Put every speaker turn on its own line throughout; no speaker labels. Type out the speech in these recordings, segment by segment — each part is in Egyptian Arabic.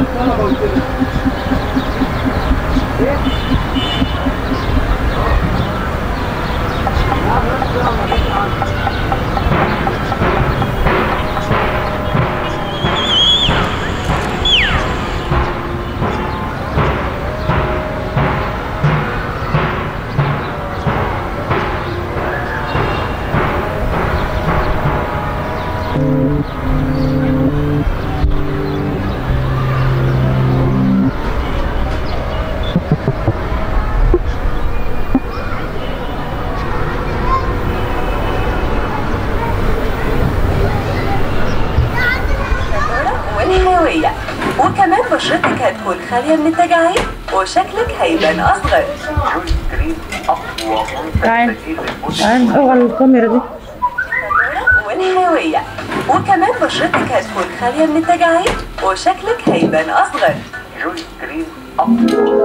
والحيوية وكمان بشرتك هتكون خالية من التجاعيد وشكلك هيبان أصغر
جوي كريم اقوى منتج
تعال.
بديل للبشرة
تعال اوعى الكاميرا دي
والحيوية وكمان بشرتك هتكون خالية من التجاعيد وشكلك هيبان أصغر
جوي كريم اقوى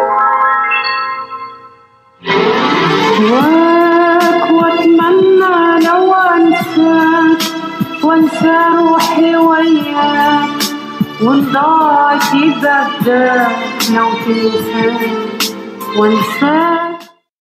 واك واتمنى لو انساك وانسى روحي وياك ونضاعت يبدأ لو تنساك وانساك